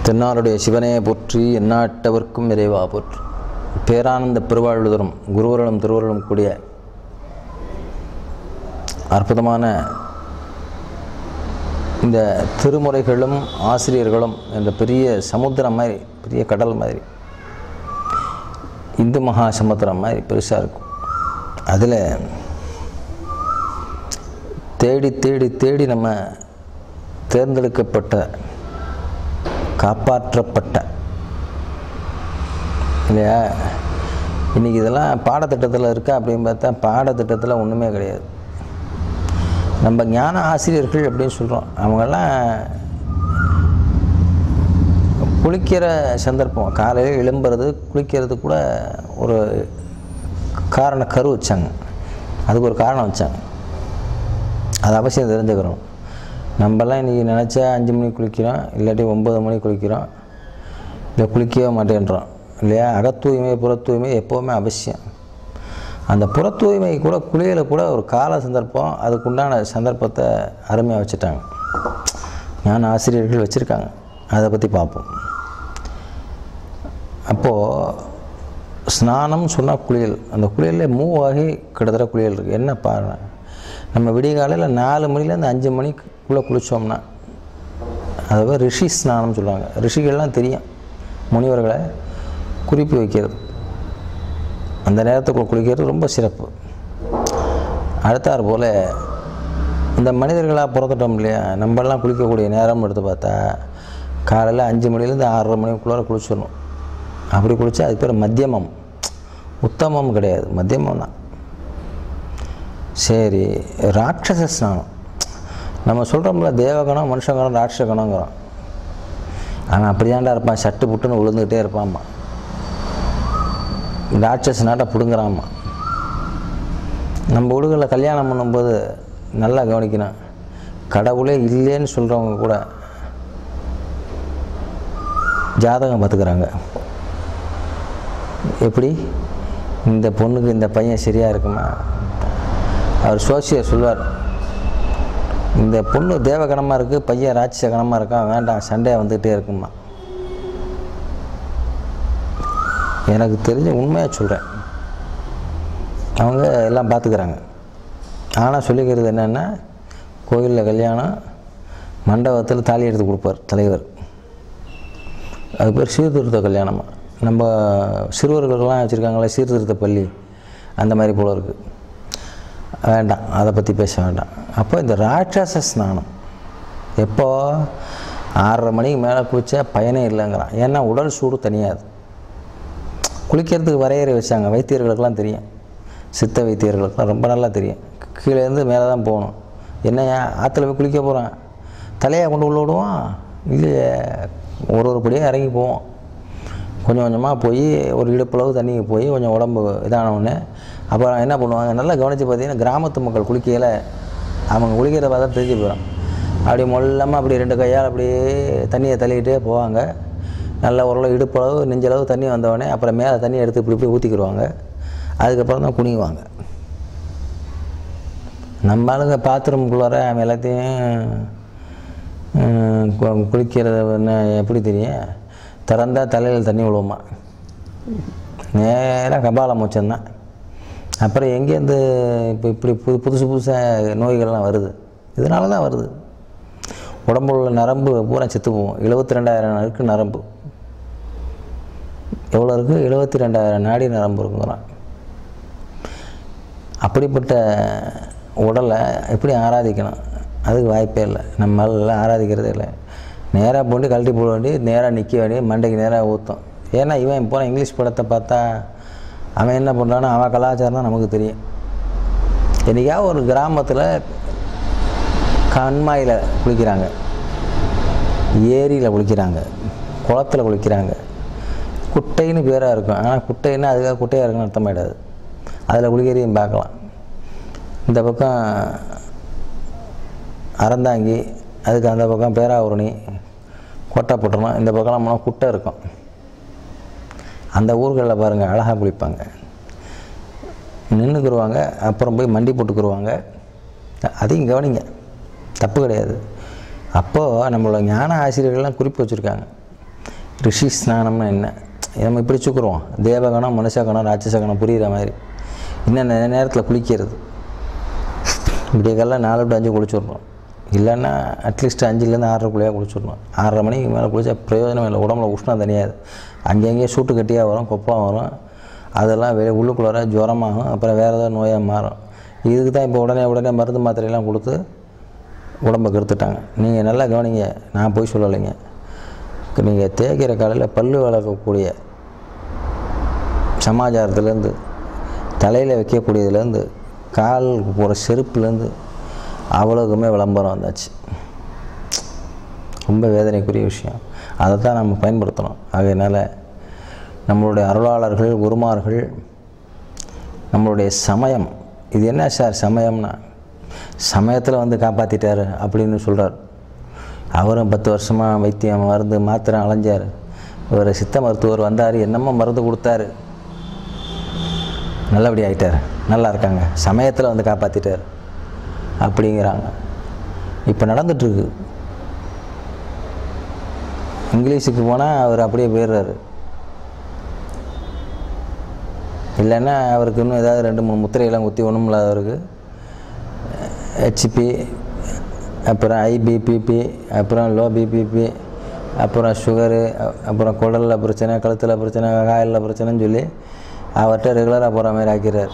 தென்னாருடைய சிவனே போற்றி எந்நாட்டவர்க்கும் இறைவா போற்றி பேரானந்த பெருவாழ்வுதரும் குருவர்களும் திருவர்களும் கூடிய அற்புதமான இந்த திருமுறைகளும் ஆசிரியர்களும் என்ற பெரிய சமுத்திரம் மாதிரி பெரிய கடல் மாதிரி இந்து மகா சமுத்திரம் மாதிரி பெருசாக இருக்கும் அதில் தேடி தேடி தேடி நம்ம தேர்ந்தெடுக்கப்பட்ட காப்பாற்றப்பட்ட இல்லையா இன்றைக்கி இதெல்லாம் பாடத்திட்டத்தில் இருக்கா அப்படின்னு பார்த்தா பாடத்திட்டத்தில் ஒன்றுமே கிடையாது நம்ம ஞான ஆசிரியர்கள் அப்படின்னு சொல்கிறோம் அவங்கெல்லாம் குளிக்கிற சந்தர்ப்பம் காலையில் எழும்புறது குளிக்கிறது கூட ஒரு காரண கரு வச்சாங்க அதுக்கு ஒரு காரணம் வச்சாங்க அது அவசியம் தெரிஞ்சுக்கிறோம் நம்மலாம் இன்றைக்கி நினச்சா அஞ்சு மணிக்கு குளிக்கிறோம் இல்லாட்டி ஒம்பது மணிக்கு குளிக்கிறோம் இல்லை குளிக்கவே மாட்டேன்றோம் இல்லையா அகத்தூய்மை புறத்தூய்மை எப்போவுமே அவசியம் அந்த புறத்தூய்மை கூட குளியல கூட ஒரு கால சந்தர்ப்பம் அதுக்குண்டான சந்தர்ப்பத்தை அருமையாக வச்சுட்டாங்க ஞான ஆசிரியர்கள் வச்சுருக்காங்க அதை பற்றி பார்ப்போம் அப்போது ஸ்நானம் சொன்னால் குளியல் அந்த குளியலில் மூ வகை கிட்டத்தட்ட குளியல் இருக்குது என்ன பாருங்க நம்ம விடிய காலையில் நாலு மணிலேருந்து அஞ்சு மணிக்குள்ளே குளித்தோம்னா அதாவது ரிஷி ஸ்நானம் சொல்லுவாங்க ரிஷிகள்லாம் தெரியும் முனிவர்களை குறிப்பு வைக்கிறது அந்த நேரத்துக்குள்ள குளிக்கிறது ரொம்ப சிறப்பு அடுத்தாற் போல் இந்த மனிதர்களாக பிறந்துட்டோம் இல்லையா நம்மளாம் குளிக்கக்கூடிய நேரம் எடுத்து பார்த்தா காலையில் அஞ்சு மணிலேருந்து ஆறரை மணிக்குள்ளார குளிச்சிடணும் அப்படி குளித்தா அது பேர் மத்தியமம் உத்தமம் கிடையாது மத்தியமம் தான் சரி ராட்சச ஸ்நானம் நம்ம சொல்கிறோம்ல தேவகணம் மனுஷகணம் ராட்சகணங்கிறோம் அவன் அப்படிதான்டா இருப்பான் சட்டு புட்டுன்னு விழுந்துக்கிட்டே இருப்பான்மா ராட்சஸ் நாட்டை பிடுங்குறாம்மா நம்ம ஊடுகளில் கல்யாணம் பண்ணும்போது நல்லா கவனிக்கணும் கடவுளே இல்லைன்னு சொல்கிறவங்க கூட ஜாதகம் பார்த்துக்கிறாங்க எப்படி இந்த பொண்ணுக்கு இந்த பையன் சரியாக இருக்குமா அவர் சோசியர் சொல்வார் இந்த பொண்ணு தேவகணமாக இருக்குது பையன் ராட்சச கணமாக இருக்கான் வேண்டாம் சண்டையாக வந்துக்கிட்டே இருக்குமா எனக்கு தெரிஞ்ச உண்மையாக சொல்கிறேன் அவங்க எல்லாம் பார்த்துக்கிறாங்க ஆனால் சொல்லிக்கிறது என்னென்னா கோயிலில் கல்யாணம் மண்டபத்தில் தாலி எடுத்து கொடுப்பார் தலைவர் அது பேர் சீர்திருத்த கல்யாணமா நம்ம சிறுவர்களுக்கெல்லாம் வச்சுருக்காங்களே சீர்திருத்த பள்ளி அந்த மாதிரி போல இருக்குது வேண்டாம் அதை பற்றி பேச வேண்டாம் அப்போ இந்த ராட்சச ஸ்நானம் எப்போ ஆறரை மணிக்கு மேலே குளித்தா பயனே இல்லைங்கிறான் ஏன்னா உடல் சூடு தனியாது குளிக்கிறதுக்கு வரையறை வச்சாங்க வைத்தியர்களுக்கெல்லாம் தெரியும் சித்த வைத்தியர்களுக்கெல்லாம் ரொம்ப நல்லா தெரியும் கீழேருந்து மேலே தான் போகணும் என்னையா ஆற்றுல போய் குளிக்க போகிறான் தலையை கொண்டு உள்ள விடுவான் இல்லையே ஒரு ஒரு படியாக இறங்கி போவோம் கொஞ்சம் கொஞ்சமாக போய் ஒரு இடுப்பளவு தண்ணிக்கு போய் கொஞ்சம் உடம்பு இதான உடனே அப்புறம் என்ன பண்ணுவாங்க நல்லா கவனித்து பார்த்தீங்கன்னா கிராமத்து மக்கள் குளிக்கையில் அவங்க குளிக்கிறத பார்த்தா தெரிஞ்சு போயிடும் அப்படி மொல்லமாக அப்படி ரெண்டு கையால் அப்படியே தண்ணியை தள்ளிக்கிட்டே போவாங்க நல்ல ஓரளவு இடுப்பளவு நெஞ்சளவு தண்ணி வந்தவொடனே அப்புறம் மேலே தண்ணி எடுத்து இப்படி இப்படி ஊற்றிக்கிடுவாங்க அதுக்கப்புறம் தான் குனிவாங்க நம்ம ஆளுங்க பாத்ரூம்குள்ளார அவன் எல்லாத்தையும் கு- குளிக்கிறது என்ன எப்படி தெரியும் திறந்தா தலையில் தண்ணி விழுவுமா நேராக கபால மூச்சம்தான் அப்புறம் எங்கேருந்து இப்போ இப்படி புது புதுசு புதுசாக நோய்கள்லாம் வருது இதனால தான் வருது உடம்புல உள்ள நரம்பு பூரா செத்து போகும் எழுபத்தி ரெண்டாயிரம் இருக்கு நரம்பு எவ்வளோ இருக்குது எழுபத்தி ரெண்டாயிரம் நாடி நரம்பு இருக்குங்கிறான் அப்படிப்பட்ட உடலை எப்படி ஆராதிக்கணும் அதுக்கு வாய்ப்பே இல்லை நம்ம எல்லாம் ஆராதிக்கிறதே இல்லை நேராக போட்டு கழட்டி போட வேண்டி நேராக நிற்க வேண்டிய மண்டைக்கு நேராக ஊற்றும் ஏன்னா இவன் போன இங்கிலீஷ் படத்தை பார்த்தா அவன் என்ன பண்ணுறானோ அவன் கலாச்சாரம் தான் நமக்கு தெரியும் என்றைக்காவது ஒரு கிராமத்தில் கண்மாயில் குளிக்கிறாங்க ஏரியில் குளிக்கிறாங்க குளத்துல குளிக்கிறாங்க குட்டைன்னு பேராக இருக்கும் ஆனால் குட்டைன்னா அதுக்காக குட்டையாக இருக்குன்னு அர்த்தமாயிடாது அதில் குளிக்கிறதையும் பார்க்கலாம் இந்த பக்கம் அறந்தாங்கி அதுக்கு அந்த பக்கம் பேராவூரணி கோட்டாப்பட்டணம் இந்த பக்கம்லாம் போனால் குட்டை இருக்கும் அந்த ஊர்களில் பாருங்கள் அழகாக குளிப்பாங்க நின்றுக்குருவாங்க அப்புறம் போய் மண்டி போட்டுக்குருவாங்க அதையும் கவனிங்க தப்பு கிடையாது அப்போது நம்மளோட ஞான ஆசிரியர்கள்லாம் குறிப்பு வச்சுருக்காங்க ரிஷி ஸ்நானம்னா என்ன நம்ம இப்படி சுக்குருவோம் தேவகணம் மனுஷகணம் ராட்சசகணம் புரிகிற மாதிரி இன்னும் நே- நேரத்தில் குளிக்கிறது இப்படிய காலைல நாலு டு அஞ்சு குளிச்சுடணும் இல்லைன்னா அட்லீஸ்ட் அஞ்சுலேருந்து ஆறரைக்குள்ளேயே குளிச்சுடணும் ஆறரை மணிக்கு மேலே குளிச்சா பிரயோஜனம் இல்லை உடம்புல உஷ்ணம் தனியாது அங்கங்கே சூட்டு கட்டியாக வரும் கொப்பம் வரும் அதெல்லாம் வெளியே உள்ளுக்குள்ளார ஜுரமாகும் அப்புறம் வேறு ஏதாவது நோயாக மாறும் இதுக்கு தான் இப்போ உடனே உடனே மருந்து மாத்திரையெல்லாம் கொடுத்து உடம்பை கெடுத்துட்டாங்க நீங்கள் நல்லா கவனிங்க நான் போய் சொல்லலைங்க நீங்கள் தேய்க்கிற காலையில் பல்லு வளர்க்கக்கூடிய சமாச்சாரத்துலேருந்து தலையில் வைக்கக்கூடியதுலேருந்து கால் போகிற செருப்புலேருந்து அவ்வளோக்குமே விளம்பரம் வந்தாச்சு ரொம்ப வேதனைக்குரிய விஷயம் அதை தான் நம்ம பயன்படுத்தணும் ஆகையினால் நம்மளுடைய அருளாளர்கள் குருமார்கள் நம்மளுடைய சமயம் இது என்ன சார் சமயம்னா சமயத்தில் வந்து காப்பாற்றிட்டாரு அப்படின்னு சொல்கிறார் அவரும் பத்து வருஷமாக வைத்தியம் மருந்து மாத்திரை அலைஞ்சார் இவர் சித்த மருத்துவர் வந்தார் என்னமோ மருந்து கொடுத்தாரு நல்லபடி ஆயிட்டார் நல்லா இருக்காங்க சமயத்தில் வந்து காப்பாற்றிட்டார் அப்படிங்கிறாங்க இப்போ நடந்துட்டுருக்கு இங்கிலீஷுக்கு போனால் அவர் அப்படியே போயிடுறாரு இல்லைன்னா அவருக்கு இன்னும் ஏதாவது ரெண்டு மூணு முத்திரையெல்லாம் குத்தி ஒன்றும் இல்லாதவருக்கு ஹெச்பி அப்புறம் ஐபிபிபி அப்புறம் லோ பிபிபி அப்புறம் சுகரு அப்புறம் குடலில் பிரச்சனை கழுத்தில் பிரச்சனை காயலில் பிரச்சனைன்னு சொல்லி அவர்கிட்ட ரெகுலராக போகிற மாதிரி ஆக்கிறார்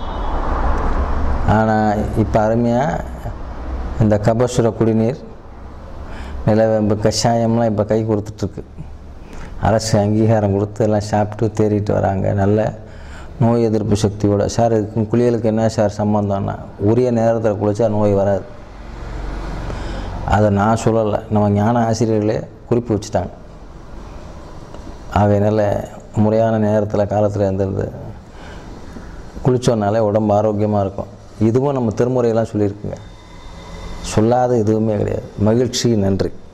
ஆனால் இப்போ அருமையாக இந்த கபசுர குடிநீர் நிலவேம்பு கஷாயம்லாம் இப்போ கை கொடுத்துட்ருக்கு அரசு அங்கீகாரம் கொடுத்து எல்லாம் சாப்பிட்டு தேறிட்டு வராங்க நல்ல நோய் எதிர்ப்பு சக்தியோட சார் இதுக்கும் குளியலுக்கு என்ன சார் சம்மந்தம்னா உரிய நேரத்தில் குளிச்சா நோய் வராது அதை நான் சொல்லலை நம்ம ஞான ஆசிரியர்களே குறிப்பு வச்சுட்டாங்க ஆகையினால முறையான நேரத்தில் காலத்தில் இருந்திருந்து குளித்தோன்னாலே உடம்பு ஆரோக்கியமாக இருக்கும் இதுவும் நம்ம திருமுறையெல்லாம் சொல்லியிருக்குங்க சொல்லாத எதுவுமே கிடையாது மகிழ்ச்சி நன்றி